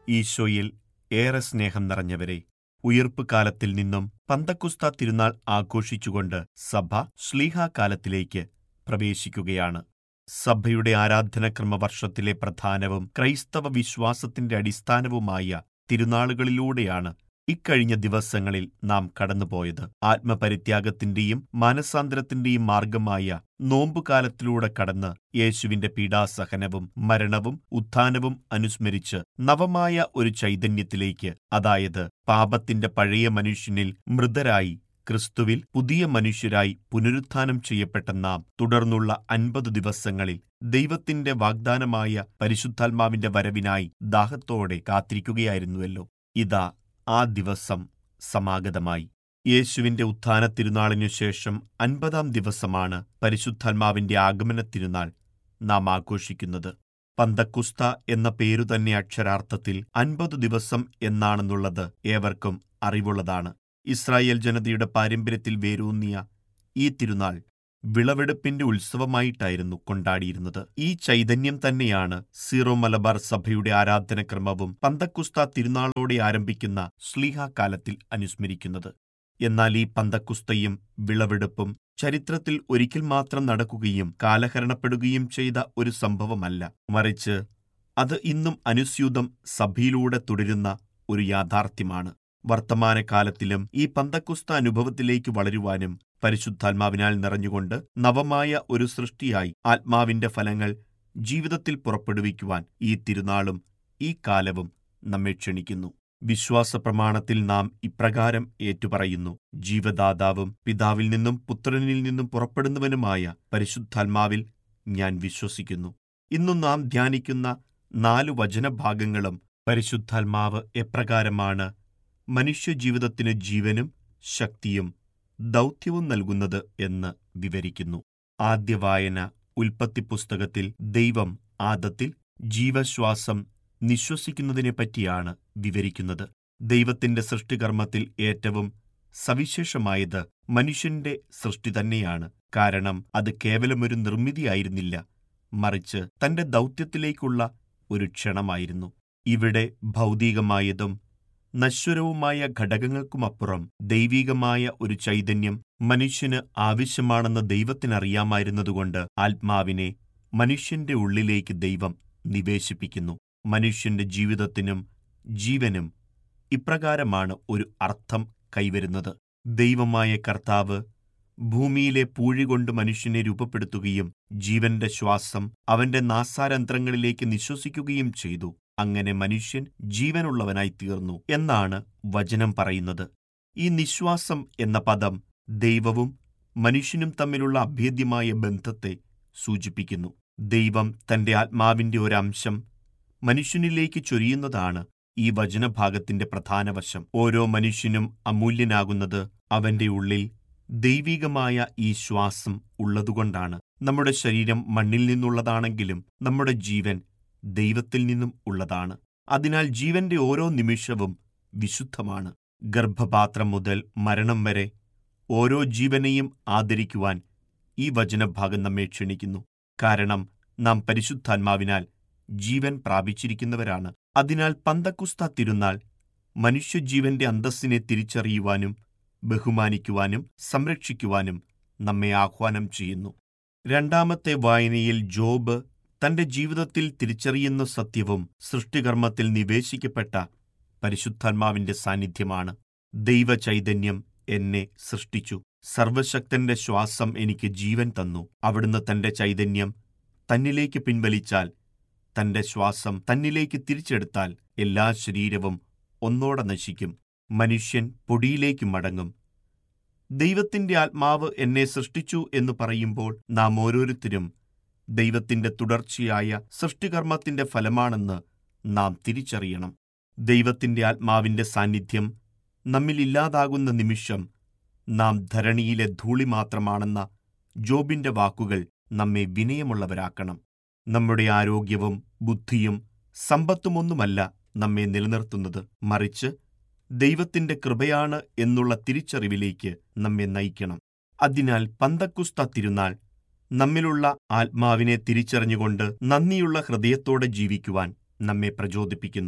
ഈശോയിൽ ഏറെ സ്നേഹം നിറഞ്ഞവരെ ഉയിർപ്പ് കാലത്തിൽ നിന്നും പന്തക്കുസ്ത തിരുനാൾ ആഘോഷിച്ചുകൊണ്ട് സഭ ശ്ലീഹാകാലത്തിലേക്ക് പ്രവേശിക്കുകയാണ് സഭയുടെ ആരാധനക്രമ വർഷത്തിലെ പ്രധാനവും ക്രൈസ്തവ വിശ്വാസത്തിന്റെ അടിസ്ഥാനവുമായ തിരുനാളുകളിലൂടെയാണ് ഇക്കഴിഞ്ഞ ദിവസങ്ങളിൽ നാം കടന്നുപോയത് ആത്മപരിത്യാഗത്തിന്റെയും മാനസാന്തരത്തിന്റെയും മാർഗമായ നോമ്പുകാലത്തിലൂടെ കടന്ന് യേശുവിന്റെ പീഡാസഹനവും മരണവും ഉത്ഥാനവും അനുസ്മരിച്ച് നവമായ ഒരു ചൈതന്യത്തിലേക്ക് അതായത് പാപത്തിന്റെ പഴയ മനുഷ്യനിൽ മൃതരായി ക്രിസ്തുവിൽ പുതിയ മനുഷ്യരായി പുനരുത്ഥാനം ചെയ്യപ്പെട്ട നാം തുടർന്നുള്ള അൻപത് ദിവസങ്ങളിൽ ദൈവത്തിന്റെ വാഗ്ദാനമായ പരിശുദ്ധാത്മാവിന്റെ വരവിനായി ദാഹത്തോടെ കാത്തിരിക്കുകയായിരുന്നുവല്ലോ ഇതാ ആ ദിവസം സമാഗതമായി യേശുവിന്റെ ഉത്ഥാന തിരുനാളിനു ശേഷം അൻപതാം ദിവസമാണ് പരിശുദ്ധാത്മാവിന്റെ ആഗമന തിരുനാൾ നാം ആഘോഷിക്കുന്നത് പന്തക്കുസ്ത എന്ന പേരു തന്നെ അക്ഷരാർത്ഥത്തിൽ അൻപത് ദിവസം എന്നാണെന്നുള്ളത് ഏവർക്കും അറിവുള്ളതാണ് ഇസ്രായേൽ ജനതയുടെ പാരമ്പര്യത്തിൽ വേരൂന്നിയ ഈ തിരുനാൾ വിളവെടുപ്പിന്റെ ഉത്സവമായിട്ടായിരുന്നു കൊണ്ടാടിയിരുന്നത് ഈ ചൈതന്യം തന്നെയാണ് സീറോ മലബാർ സഭയുടെ ആരാധനക്രമവും പന്തക്കുസ്ത തിരുനാളോടെ ആരംഭിക്കുന്ന സ്ലീഹാകാലത്തിൽ അനുസ്മരിക്കുന്നത് എന്നാൽ ഈ പന്തക്കുസ്തയും വിളവെടുപ്പും ചരിത്രത്തിൽ ഒരിക്കൽ മാത്രം നടക്കുകയും കാലഹരണപ്പെടുകയും ചെയ്ത ഒരു സംഭവമല്ല മറിച്ച് അത് ഇന്നും അനുസ്യൂതം സഭയിലൂടെ തുടരുന്ന ഒരു യാഥാർത്ഥ്യമാണ് വർത്തമാനകാലത്തിലും ഈ പന്തക്കുസ്ത അനുഭവത്തിലേക്ക് വളരുവാനും പരിശുദ്ധാത്മാവിനാൽ നിറഞ്ഞുകൊണ്ട് നവമായ ഒരു സൃഷ്ടിയായി ആത്മാവിന്റെ ഫലങ്ങൾ ജീവിതത്തിൽ പുറപ്പെടുവിക്കുവാൻ ഈ തിരുനാളും ഈ കാലവും നമ്മെ ക്ഷണിക്കുന്നു വിശ്വാസ പ്രമാണത്തിൽ നാം ഇപ്രകാരം ഏറ്റുപറയുന്നു ജീവദാതാവും പിതാവിൽ നിന്നും പുത്രനിൽ നിന്നും പുറപ്പെടുന്നവനുമായ പരിശുദ്ധാത്മാവിൽ ഞാൻ വിശ്വസിക്കുന്നു ഇന്നു നാം ധ്യാനിക്കുന്ന നാലു വചനഭാഗങ്ങളും പരിശുദ്ധാത്മാവ് എപ്രകാരമാണ് മനുഷ്യജീവിതത്തിന് ജീവനും ശക്തിയും ദൗത്യവും നൽകുന്നത് എന്ന് വിവരിക്കുന്നു ആദ്യ വായന ഉൽപ്പത്തി പുസ്തകത്തിൽ ദൈവം ആദത്തിൽ ജീവശ്വാസം നിശ്വസിക്കുന്നതിനെപ്പറ്റിയാണ് വിവരിക്കുന്നത് ദൈവത്തിന്റെ സൃഷ്ടികർമ്മത്തിൽ ഏറ്റവും സവിശേഷമായത് മനുഷ്യന്റെ സൃഷ്ടി തന്നെയാണ് കാരണം അത് കേവലമൊരു നിർമ്മിതിയായിരുന്നില്ല മറിച്ച് തന്റെ ദൗത്യത്തിലേക്കുള്ള ഒരു ക്ഷണമായിരുന്നു ഇവിടെ ഭൗതികമായതും നശ്വരവുമായ ഘടകങ്ങൾക്കുമപ്പുറം ദൈവികമായ ഒരു ചൈതന്യം മനുഷ്യന് ആവശ്യമാണെന്ന് ദൈവത്തിനറിയാമായിരുന്നതുകൊണ്ട് ആത്മാവിനെ മനുഷ്യന്റെ ഉള്ളിലേക്ക് ദൈവം നിവേശിപ്പിക്കുന്നു മനുഷ്യന്റെ ജീവിതത്തിനും ജീവനും ഇപ്രകാരമാണ് ഒരു അർത്ഥം കൈവരുന്നത് ദൈവമായ കർത്താവ് ഭൂമിയിലെ പൂഴികൊണ്ട് മനുഷ്യനെ രൂപപ്പെടുത്തുകയും ജീവന്റെ ശ്വാസം അവന്റെ നാസാരന്ധ്രങ്ങളിലേക്ക് നിശ്വസിക്കുകയും ചെയ്തു അങ്ങനെ മനുഷ്യൻ ജീവനുള്ളവനായി തീർന്നു എന്നാണ് വചനം പറയുന്നത് ഈ നിശ്വാസം എന്ന പദം ദൈവവും മനുഷ്യനും തമ്മിലുള്ള അഭേദ്യമായ ബന്ധത്തെ സൂചിപ്പിക്കുന്നു ദൈവം തന്റെ ആത്മാവിന്റെ ഒരംശം മനുഷ്യനിലേക്ക് ചൊരിയുന്നതാണ് ഈ വചനഭാഗത്തിന്റെ പ്രധാന വശം ഓരോ മനുഷ്യനും അമൂല്യനാകുന്നത് അവന്റെ ഉള്ളിൽ ദൈവികമായ ഈ ശ്വാസം ഉള്ളതുകൊണ്ടാണ് നമ്മുടെ ശരീരം മണ്ണിൽ നിന്നുള്ളതാണെങ്കിലും നമ്മുടെ ജീവൻ ദൈവത്തിൽ നിന്നും ഉള്ളതാണ് അതിനാൽ ജീവന്റെ ഓരോ നിമിഷവും വിശുദ്ധമാണ് ഗർഭപാത്രം മുതൽ മരണം വരെ ഓരോ ജീവനെയും ആദരിക്കുവാൻ ഈ വചനഭാഗം നമ്മെ ക്ഷണിക്കുന്നു കാരണം നാം പരിശുദ്ധാത്മാവിനാൽ ജീവൻ പ്രാപിച്ചിരിക്കുന്നവരാണ് അതിനാൽ പന്തക്കുസ്ത തിരുനാൾ മനുഷ്യജീവന്റെ അന്തസ്സിനെ തിരിച്ചറിയുവാനും ബഹുമാനിക്കുവാനും സംരക്ഷിക്കുവാനും നമ്മെ ആഹ്വാനം ചെയ്യുന്നു രണ്ടാമത്തെ വായനയിൽ ജോബ് തന്റെ ജീവിതത്തിൽ തിരിച്ചറിയുന്ന സത്യവും സൃഷ്ടികർമ്മത്തിൽ നിവേശിക്കപ്പെട്ട പരിശുദ്ധാത്മാവിന്റെ സാന്നിധ്യമാണ് ദൈവചൈതന്യം എന്നെ സൃഷ്ടിച്ചു സർവശക്തന്റെ ശ്വാസം എനിക്ക് ജീവൻ തന്നു അവിടുന്ന് തന്റെ ചൈതന്യം തന്നിലേക്ക് പിൻവലിച്ചാൽ തന്റെ ശ്വാസം തന്നിലേക്ക് തിരിച്ചെടുത്താൽ എല്ലാ ശരീരവും ഒന്നോടെ നശിക്കും മനുഷ്യൻ പൊടിയിലേക്ക് മടങ്ങും ദൈവത്തിന്റെ ആത്മാവ് എന്നെ സൃഷ്ടിച്ചു എന്ന് പറയുമ്പോൾ നാം ഓരോരുത്തരും ദൈവത്തിന്റെ തുടർച്ചയായ സൃഷ്ടികർമ്മത്തിന്റെ ഫലമാണെന്ന് നാം തിരിച്ചറിയണം ദൈവത്തിന്റെ ആത്മാവിന്റെ സാന്നിധ്യം നമ്മിൽ ഇല്ലാതാകുന്ന നിമിഷം നാം ധരണിയിലെ ധൂളി മാത്രമാണെന്ന ജോബിന്റെ വാക്കുകൾ നമ്മെ വിനയമുള്ളവരാക്കണം നമ്മുടെ ആരോഗ്യവും ബുദ്ധിയും സമ്പത്തുമൊന്നുമല്ല നമ്മെ നിലനിർത്തുന്നത് മറിച്ച് ദൈവത്തിന്റെ കൃപയാണ് എന്നുള്ള തിരിച്ചറിവിലേക്ക് നമ്മെ നയിക്കണം അതിനാൽ പന്തക്കുസ്ത തിരുനാൾ നമ്മിലുള്ള ആത്മാവിനെ തിരിച്ചറിഞ്ഞുകൊണ്ട് നന്ദിയുള്ള ഹൃദയത്തോടെ ജീവിക്കുവാൻ നമ്മെ പ്രചോദിപ്പിക്കുന്നു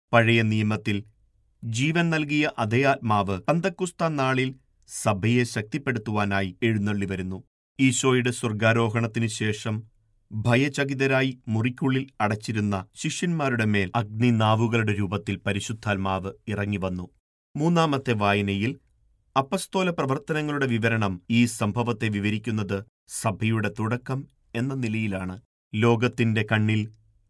പഴയ നിയമത്തിൽ ജീവൻ നൽകിയ അതേ ആത്മാവ് പന്തക്കുസ്ത നാളിൽ സഭയെ ശക്തിപ്പെടുത്തുവാനായി എഴുന്നള്ളി വരുന്നു ഈശോയുടെ സ്വർഗാരോഹണത്തിന് ശേഷം ഭയചകിതരായി മുറിക്കുള്ളിൽ അടച്ചിരുന്ന ശിഷ്യന്മാരുടെ മേൽ അഗ്നിനാവുകളുടെ രൂപത്തിൽ പരിശുദ്ധാത്മാവ് ഇറങ്ങിവന്നു മൂന്നാമത്തെ വായനയിൽ അപ്പസ്തോല പ്രവർത്തനങ്ങളുടെ വിവരണം ഈ സംഭവത്തെ വിവരിക്കുന്നത് സഭയുടെ തുടക്കം എന്ന നിലയിലാണ് ലോകത്തിന്റെ കണ്ണിൽ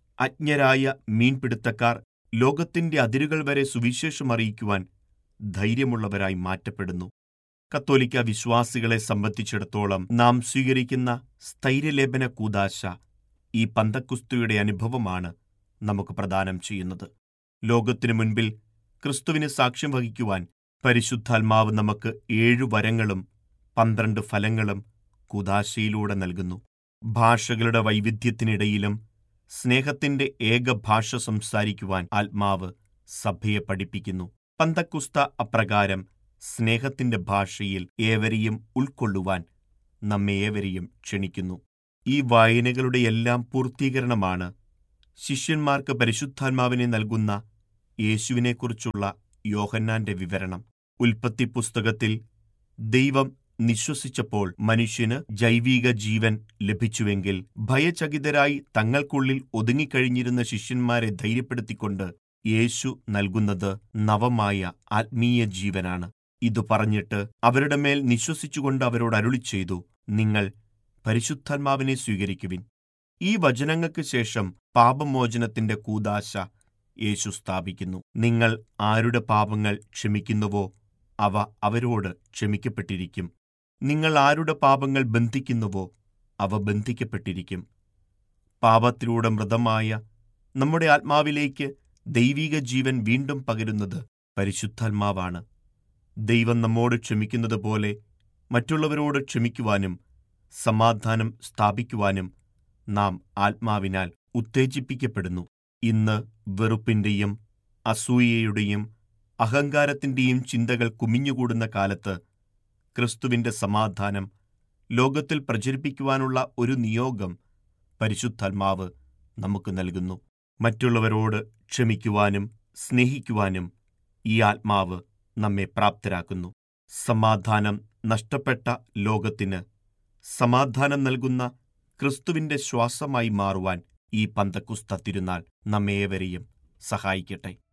അജ്ഞരായ മീൻപിടുത്തക്കാർ ലോകത്തിന്റെ അതിരുകൾ വരെ സുവിശേഷം അറിയിക്കുവാൻ ധൈര്യമുള്ളവരായി മാറ്റപ്പെടുന്നു കത്തോലിക്ക വിശ്വാസികളെ സംബന്ധിച്ചിടത്തോളം നാം സ്വീകരിക്കുന്ന സ്ഥൈര്യലേപന കൂതാശ ഈ പന്തക്കുസ്തുയുടെ അനുഭവമാണ് നമുക്ക് പ്രദാനം ചെയ്യുന്നത് ലോകത്തിനു മുൻപിൽ ക്രിസ്തുവിന് സാക്ഷ്യം വഹിക്കുവാൻ പരിശുദ്ധാത്മാവ് നമുക്ക് ഏഴു വരങ്ങളും പന്ത്രണ്ട് ഫലങ്ങളും കുദാശയിലൂടെ നൽകുന്നു ഭാഷകളുടെ വൈവിധ്യത്തിനിടയിലും സ്നേഹത്തിന്റെ ഏക ഭാഷ സംസാരിക്കുവാൻ ആത്മാവ് സഭയെ പഠിപ്പിക്കുന്നു പന്തക്കുസ്ത അപ്രകാരം സ്നേഹത്തിന്റെ ഭാഷയിൽ ഏവരെയും ഉൾക്കൊള്ളുവാൻ നമ്മെ ഏവരെയും ക്ഷണിക്കുന്നു ഈ വായനകളുടെ എല്ലാം പൂർത്തീകരണമാണ് ശിഷ്യന്മാർക്ക് പരിശുദ്ധാത്മാവിനെ നൽകുന്ന യേശുവിനെക്കുറിച്ചുള്ള യോഹന്നാന്റെ വിവരണം ഉൽപ്പത്തി പുസ്തകത്തിൽ ദൈവം നിശ്വസിച്ചപ്പോൾ മനുഷ്യന് ജൈവിക ജീവൻ ലഭിച്ചുവെങ്കിൽ ഭയചകിതരായി തങ്ങൾക്കുള്ളിൽ ഒതുങ്ങിക്കഴിഞ്ഞിരുന്ന ശിഷ്യന്മാരെ ധൈര്യപ്പെടുത്തിക്കൊണ്ട് യേശു നൽകുന്നത് നവമായ ആത്മീയ ജീവനാണ് ഇതു പറഞ്ഞിട്ട് അവരുടെ മേൽ നിശ്വസിച്ചുകൊണ്ട് അവരോട് അരുളി ചെയ്തു നിങ്ങൾ പരിശുദ്ധാത്മാവിനെ സ്വീകരിക്കുവിൻ ഈ വചനങ്ങൾക്ക് ശേഷം പാപമോചനത്തിന്റെ കൂതാശ യേശു സ്ഥാപിക്കുന്നു നിങ്ങൾ ആരുടെ പാപങ്ങൾ ക്ഷമിക്കുന്നുവോ അവ അവരോട് ക്ഷമിക്കപ്പെട്ടിരിക്കും നിങ്ങൾ ആരുടെ പാപങ്ങൾ ബന്ധിക്കുന്നുവോ അവ ബന്ധിക്കപ്പെട്ടിരിക്കും പാപത്തിലൂടെ മൃതമായ നമ്മുടെ ആത്മാവിലേക്ക് ദൈവിക ജീവൻ വീണ്ടും പകരുന്നത് പരിശുദ്ധാത്മാവാണ് ദൈവം നമ്മോട് ക്ഷമിക്കുന്നത് പോലെ മറ്റുള്ളവരോട് ക്ഷമിക്കുവാനും സമാധാനം സ്ഥാപിക്കുവാനും നാം ആത്മാവിനാൽ ഉത്തേജിപ്പിക്കപ്പെടുന്നു ഇന്ന് വെറുപ്പിന്റെയും അസൂയയുടെയും അഹങ്കാരത്തിന്റെയും ചിന്തകൾ കുമിഞ്ഞുകൂടുന്ന കാലത്ത് ക്രിസ്തുവിന്റെ സമാധാനം ലോകത്തിൽ പ്രചരിപ്പിക്കുവാനുള്ള ഒരു നിയോഗം പരിശുദ്ധാത്മാവ് നമുക്ക് നൽകുന്നു മറ്റുള്ളവരോട് ക്ഷമിക്കുവാനും സ്നേഹിക്കുവാനും ഈ ആത്മാവ് നമ്മെ പ്രാപ്തരാക്കുന്നു സമാധാനം നഷ്ടപ്പെട്ട ലോകത്തിന് സമാധാനം നൽകുന്ന ക്രിസ്തുവിന്റെ ശ്വാസമായി മാറുവാൻ ഈ പന്തക്കുസ്ത തിരുനാൾ നമ്മേവരെയും സഹായിക്കട്ടെ